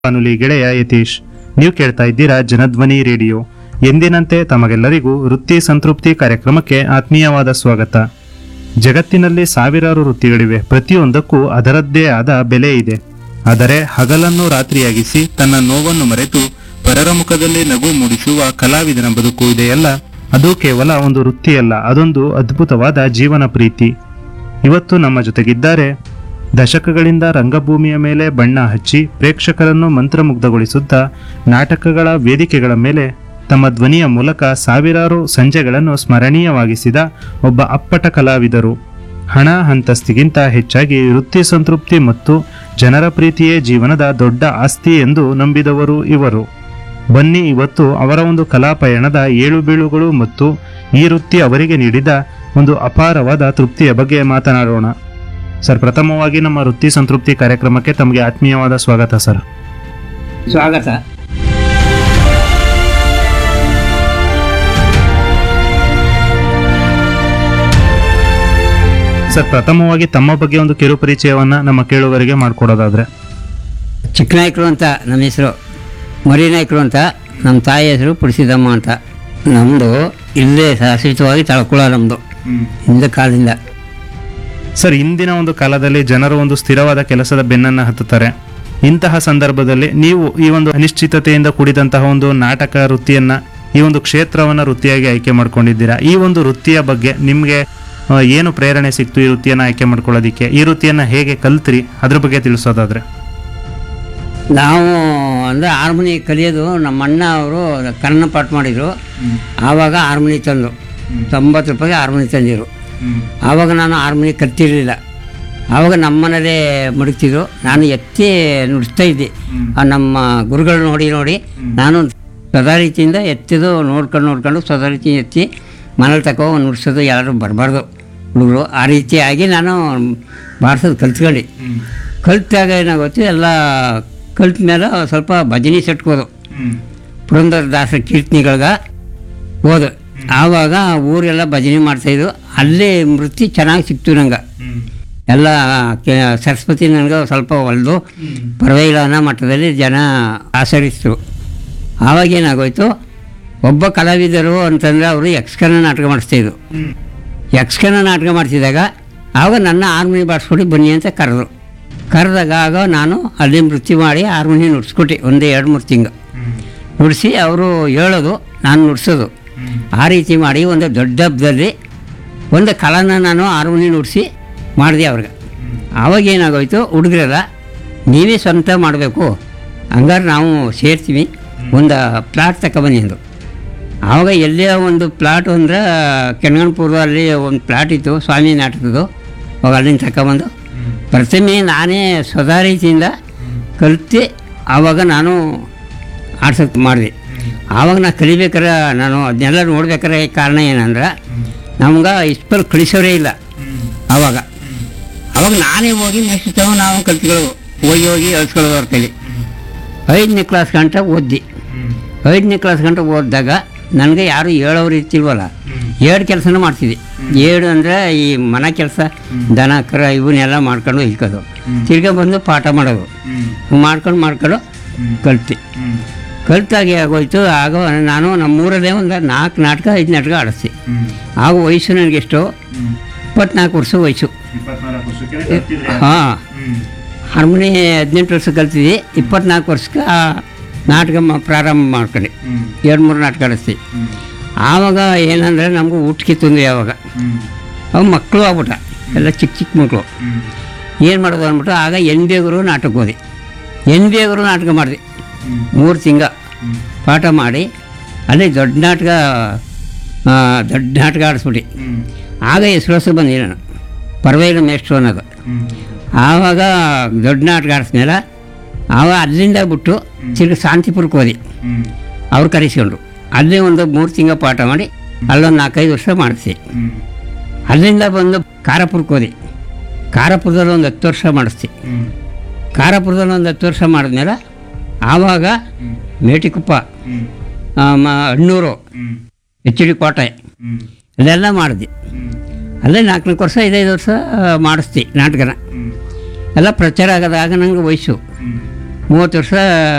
ಬಾನುಲಿ ಗೆಳೆಯ ಯತೀಶ್ ನೀವು ಕೇಳ್ತಾ ಇದ್ದೀರಾ ಜನಧ್ವನಿ ರೇಡಿಯೋ ಎಂದಿನಂತೆ ತಮಗೆಲ್ಲರಿಗೂ ವೃತ್ತಿ ಸಂತೃಪ್ತಿ ಕಾರ್ಯಕ್ರಮಕ್ಕೆ ಆತ್ಮೀಯವಾದ ಸ್ವಾಗತ ಜಗತ್ತಿನಲ್ಲಿ ಸಾವಿರಾರು ವೃತ್ತಿಗಳಿವೆ ಪ್ರತಿಯೊಂದಕ್ಕೂ ಅದರದ್ದೇ ಆದ ಬೆಲೆ ಇದೆ ಆದರೆ ಹಗಲನ್ನು ರಾತ್ರಿಯಾಗಿಸಿ ತನ್ನ ನೋವನ್ನು ಮರೆತು ಪರರ ಮುಖದಲ್ಲಿ ನಗು ಮೂಡಿಸುವ ಕಲಾವಿದನ ಬದುಕು ಇದೆಯಲ್ಲ ಅದು ಕೇವಲ ಒಂದು ವೃತ್ತಿಯಲ್ಲ ಅದೊಂದು ಅದ್ಭುತವಾದ ಜೀವನ ಪ್ರೀತಿ ಇವತ್ತು ನಮ್ಮ ಜೊತೆಗಿದ್ದಾರೆ ದಶಕಗಳಿಂದ ರಂಗಭೂಮಿಯ ಮೇಲೆ ಬಣ್ಣ ಹಚ್ಚಿ ಪ್ರೇಕ್ಷಕರನ್ನು ಮಂತ್ರಮುಗ್ಧಗೊಳಿಸುತ್ತಾ ನಾಟಕಗಳ ವೇದಿಕೆಗಳ ಮೇಲೆ ತಮ್ಮ ಧ್ವನಿಯ ಮೂಲಕ ಸಾವಿರಾರು ಸಂಜೆಗಳನ್ನು ಸ್ಮರಣೀಯವಾಗಿಸಿದ ಒಬ್ಬ ಅಪ್ಪಟ ಕಲಾವಿದರು ಹಣ ಅಂತಸ್ತಿಗಿಂತ ಹೆಚ್ಚಾಗಿ ವೃತ್ತಿ ಸಂತೃಪ್ತಿ ಮತ್ತು ಜನರ ಪ್ರೀತಿಯೇ ಜೀವನದ ದೊಡ್ಡ ಆಸ್ತಿ ಎಂದು ನಂಬಿದವರು ಇವರು ಬನ್ನಿ ಇವತ್ತು ಅವರ ಒಂದು ಕಲಾ ಪಯಣದ ಏಳು ಬೀಳುಗಳು ಮತ್ತು ಈ ವೃತ್ತಿ ಅವರಿಗೆ ನೀಡಿದ ಒಂದು ಅಪಾರವಾದ ತೃಪ್ತಿಯ ಬಗ್ಗೆ ಮಾತನಾಡೋಣ ಸರ್ ಪ್ರಥಮವಾಗಿ ನಮ್ಮ ವೃತ್ತಿ ಸಂತೃಪ್ತಿ ಕಾರ್ಯಕ್ರಮಕ್ಕೆ ತಮಗೆ ಆತ್ಮೀಯವಾದ ಸ್ವಾಗತ ಸರ್ ಸ್ವಾಗತ ಸರ್ ಪ್ರಥಮವಾಗಿ ತಮ್ಮ ಬಗ್ಗೆ ಒಂದು ಕಿರು ಪರಿಚಯವನ್ನ ನಮ್ಮ ಕೇಳುಗರಿಗೆ ಮಾಡಿಕೊಡೋದಾದ್ರೆ ಚಿಕ್ಕನಾಯ್ಕರು ಅಂತ ನಮ್ಮ ಹೆಸರು ಮರಿನಾಯ್ಕರು ಅಂತ ನಮ್ಮ ತಾಯಿ ಹೆಸರು ಪುಡಿಸಿದಮ್ಮ ಅಂತ ನಮ್ಮದು ಇಲ್ಲೇ ಶಾಶ್ವತವಾಗಿ ತಳ್ಕೊಳ್ಳೋ ನಮ್ಮದು ಹಿಂದೆ ಕಾಲದಿಂದ ಸರ್ ಇಂದಿನ ಒಂದು ಕಾಲದಲ್ಲಿ ಜನರು ಒಂದು ಸ್ಥಿರವಾದ ಕೆಲಸದ ಬೆನ್ನನ್ನು ಹತ್ತುತ್ತಾರೆ ಇಂತಹ ಸಂದರ್ಭದಲ್ಲಿ ನೀವು ಈ ಒಂದು ಅನಿಶ್ಚಿತತೆಯಿಂದ ಕೂಡಿದಂತಹ ಒಂದು ನಾಟಕ ವೃತ್ತಿಯನ್ನ ಈ ಒಂದು ಕ್ಷೇತ್ರವನ್ನ ವೃತ್ತಿಯಾಗಿ ಆಯ್ಕೆ ಮಾಡ್ಕೊಂಡಿದ್ದೀರಾ ಈ ಒಂದು ವೃತ್ತಿಯ ಬಗ್ಗೆ ನಿಮಗೆ ಆ, ಏನು ಪ್ರೇರಣೆ ಸಿಕ್ತು ಈ ವೃತ್ತಿಯನ್ನ ಆಯ್ಕೆ ಮಾಡ್ಕೊಳ್ಳೋದಿಕ್ಕೆ ಈ ವೃತ್ತಿಯನ್ನ ಹೇಗೆ ಕಲ್ತ್ರಿ ಅದ್ರ ಬಗ್ಗೆ ತಿಳಿಸೋದಾದ್ರೆ ನಾವು ಅಂದರೆ ಹಾರ್ಮೋನಿ ಕಲಿಯೋದು ನಮ್ಮ ಅಣ್ಣ ಅವರು ಕನ್ನಡ ಪಾಠ ಮಾಡಿದರು ಆವಾಗ ಹಾರ್ಮೋನಿ ತಂದರು ತೊಂಬತ್ತು ರೂಪಾಯಿಗೆ ಹಾರ್ಮೋನಿ ತಂದಿರು ಆವಾಗ ನಾನು ಹಾರ್ಮೋನಿ ಕಲ್ತಿರಲಿಲ್ಲ ಆವಾಗ ನಮ್ಮನೇಲೇ ಮಡಗ್ತಿದ್ರು ನಾನು ಎತ್ತಿ ನುಡಿಸ್ತಾ ಇದ್ದೆ ಆ ನಮ್ಮ ಗುರುಗಳು ನೋಡಿ ನೋಡಿ ನಾನು ಸದಾ ರೀತಿಯಿಂದ ಎತ್ತಿದು ನೋಡ್ಕೊಂಡು ನೋಡ್ಕೊಂಡು ಸದಾ ರೀತಿ ಎತ್ತಿ ಮನೇಲಿ ತಗೋ ನುಡ್ಸೋದು ಯಾರು ಬರಬಾರ್ದು ಹುಡುಗರು ಆ ರೀತಿಯಾಗಿ ನಾನು ಬಾರಿಸೋದು ಕಲ್ತ್ಕೊಂಡು ಕಲ್ತಾಗ ಏನಾಗುತ್ತೆ ಎಲ್ಲ ಕಲ್ತ ಮೇಲೆ ಸ್ವಲ್ಪ ಭಜನೆ ಸೆಟ್ಕೋದು ಪುರಂದರ ದಾಸರ ಕೀರ್ತನೆಗಳ್ಗೆ ಹೋದ ಆವಾಗ ಊರೆಲ್ಲ ಭಜನೆ ಮಾಡ್ತಾಯಿದ್ರು ಅಲ್ಲೇ ವೃತ್ತಿ ಚೆನ್ನಾಗಿ ಸಿಕ್ತು ನಂಗೆ ಎಲ್ಲ ಕೆ ಸರಸ್ವತಿ ನನಗೆ ಸ್ವಲ್ಪ ಹೊಲಿದು ಪರವಾಗಿಲ್ಲ ಅನ್ನೋ ಮಟ್ಟದಲ್ಲಿ ಜನ ಆಚರಿಸಿದ್ರು ಆವಾಗ ಏನಾಗೋಯ್ತು ಒಬ್ಬ ಕಲಾವಿದರು ಅಂತಂದರೆ ಅವರು ಯಕ್ಷಗಾನ ನಾಟಕ ಮಾಡಿಸ್ತಾಯಿದ್ರು ಯಕ್ಷಗಾನ ನಾಟಕ ಮಾಡ್ತಿದ್ದಾಗ ಆವಾಗ ನನ್ನ ಹಾರ್ಮೋನಿ ಬಾರಿಸ್ಕೊಡಿ ಬನ್ನಿ ಅಂತ ಕರೆದ್ರು ಕರೆದಾಗ ಆಗ ನಾನು ಅಲ್ಲಿ ನೃತ್ಯ ಮಾಡಿ ಹಾರ್ಮೋನಿ ನುಡ್ಸ್ಕೊಟ್ಟೆ ಒಂದು ಎರಡು ಮೂರು ತಿಂಗಳು ನುಡಿಸಿ ಅವರು ಹೇಳೋದು ನಾನು ನುಡ್ಸೋದು ಆ ರೀತಿ ಮಾಡಿ ಒಂದು ದೊಡ್ಡ ಹಬ್ಬದಲ್ಲಿ ಒಂದು ಕಲಾನ ನಾನು ಹಾರ್ಮೋನಿ ನುಡಿಸಿ ಮಾಡಿದೆ ಅವ್ರಿಗೆ ಆವಾಗ ಏನಾಗೋಯ್ತು ಹುಡುಗರೆಲ್ಲ ನೀವೇ ಸ್ವಂತ ಮಾಡಬೇಕು ಹಂಗಾರೆ ನಾವು ಸೇರ್ತೀವಿ ಒಂದು ಪ್ಲಾಟ್ ತಗೊಬನ್ನಿ ಅಂದರು ಆವಾಗ ಎಲ್ಲೇ ಒಂದು ಪ್ಲಾಟ್ ಅಂದ್ರೆ ಕೆಣಗಣಪುರದಲ್ಲಿ ಒಂದು ಪ್ಲಾಟ್ ಇತ್ತು ಸ್ವಾಮಿ ನಾಟಕದ್ದು ಅವಾಗ ಅಲ್ಲಿಂದ ತಗೊಬಂದು ಪ್ರಥಮೆ ನಾನೇ ಸ್ವದಾ ರೀತಿಯಿಂದ ಕಲಿತು ಆವಾಗ ನಾನು ಆಡ್ಸೋಕ್ಕೆ ಮಾಡಿದೆ ಆವಾಗ ನಾನು ಕಲಿಬೇಕಾರೆ ನಾನು ಅದನ್ನೆಲ್ಲ ನೋಡ್ಬೇಕಾರೆ ಕಾರಣ ಏನಂದ್ರೆ ನಮ್ಗೆ ಇಷ್ಟು ಕಳಿಸೋರೇ ಇಲ್ಲ ಆವಾಗ ಅವಾಗ ನಾನೇ ಹೋಗಿ ನೆಕ್ಸ್ಟ್ ಟೈಮ್ ನಾವು ಕಲ್ತ್ಕೊಳ್ಳೋದು ಹೋಗಿ ಹೋಗಿ ಹೇಳ್ಸ್ಕೊಳ್ಳೋದು ಅವ್ರ ಕೈಲಿ ಐದನೇ ಕ್ಲಾಸ್ ಗಂಟ ಓದ್ದಿ ಐದನೇ ಕ್ಲಾಸ್ ಗಂಟ ಓದಿದಾಗ ನನಗೆ ಯಾರು ಹೇಳೋರು ಇರ್ತಿಲ್ವಲ್ಲ ಎರಡು ಕೆಲಸನೂ ಮಾಡ್ತಿದ್ದೆ ಏಳು ಅಂದರೆ ಈ ಮನೆ ಕೆಲಸ ದನ ಕರ ಇವನ್ನೆಲ್ಲ ಮಾಡ್ಕೊಂಡು ಇಳ್ಕೋದು ತಿರ್ಗಾ ಬಂದು ಪಾಠ ಮಾಡೋದು ಮಾಡ್ಕೊಂಡು ಮಾಡ್ಕೊಂಡು ಕಲ್ತಿ ಕಲ್ತಾಗಿ ಆಗೋಯ್ತು ಆಗ ನಾನು ನಮ್ಮೂರಲ್ಲೇ ಒಂದು ನಾಲ್ಕು ನಾಟಕ ಐದು ನಾಟಕ ಆಡಿಸ್ತಿ ಆಗ ವಯಸ್ಸು ನನಗೆಷ್ಟು ಇಪ್ಪತ್ನಾಲ್ಕು ವರ್ಷ ವಯಸ್ಸು ಹಾಂ ಹಾರ್ಮೋನಿ ಹದಿನೆಂಟು ವರ್ಷ ಕಲ್ತಿದ್ದೆ ಇಪ್ಪತ್ನಾಲ್ಕು ವರ್ಷಕ್ಕೆ ಆ ನಾಟಕ ಮ- ಪ್ರಾರಂಭ ಮಾಡ್ಕೊಂಡೆ ಎರಡು ಮೂರು ನಾಟಕ ಆಡಿಸ್ತಿ ಆವಾಗ ಏನಂದರೆ ನಮಗೂ ಊಟಕ್ಕೆ ತೊಂದರೆ ಆವಾಗ ಅವು ಮಕ್ಕಳು ಆಗ್ಬಿಟ್ಟ ಎಲ್ಲ ಚಿಕ್ಕ ಚಿಕ್ಕ ಮಕ್ಕಳು ಏನು ಮಾಡೋದು ಅಂದ್ಬಿಟ್ಟು ಆಗ ಎನ್ ಬೇಗರು ನಾಟಕ ಹೋದೆ ಎನ್ ಬೇಗರು ನಾಟಕ ಮಾಡಿದೆ ಮೂರು ತಿಂಗ ಪಾಠ ಮಾಡಿ ಅಲ್ಲಿ ದೊಡ್ಡ ನಾಟಕ ಆ, ದೊಡ್ಡ ನಾಟಕ ಆಡಿಸ್ಬಿಟ್ಟು ಆಗ ಹೆಸರು ಬಂದೆ ನಾನು ಪರವಾಗಿಲ್ಲ ಮೇಷ್ಟ್ರು ಅನ್ನೋದು ಆವಾಗ ದೊಡ್ಡ ನಾಟಕ ಆಡಿಸ್ಮೇಲೆ ಆವಾಗ ಅಲ್ಲಿಂದ ಬಿಟ್ಟು ತಿರ್ಗಿ ಶಾಂತಿಪುರಕ್ಕೆ ಹೋದೆ ಅವ್ರು ಕರೆಸ್ಕೊಂಡ್ರು ಅಲ್ಲೇ ಒಂದು ಮೂರು ತಿಂಗಳ ಪಾಠ ಮಾಡಿ ಅಲ್ಲೊಂದು ನಾಲ್ಕೈದು ವರ್ಷ ಮಾಡಿಸಿ ಅಲ್ಲಿಂದ ಬಂದು ಖಾರಪುರಕ್ಕೆ ಹೋದೆ ಖಾರಪುರದಲ್ಲಿ ಒಂದು ಹತ್ತು ವರ್ಷ ಮಾಡಿಸ್ತಿ ಖಾರಪುರದಲ್ಲಿ ಒಂದು ಹತ್ತು ವರ್ಷ ಮಾಡಿದ್ಮೇಲೆ ಆವಾಗ ಮೇಟಿಕುಪ್ಪ ಆ, ಮ- ಅಣ್ಣೂರು ಎಚ್ ಡಿ ಕೋಟೆ ಅಲ್ಲೆಲ್ಲ ಮಾಡಿದೆ ಅಲ್ಲೇ ನಾಲ್ಕು ನಾಲ್ಕು ವರ್ಷ ಐದೈದು ವರ್ಷ ಆ, ಮಾಡಿಸ್ತಿ ನಾಟಕನ ಎಲ್ಲ ಪ್ರಚಾರ ಆಗೋದಾಗ ನಂಗೆ ವಯಸ್ಸು ಮೂವತ್ತು ವರ್ಷ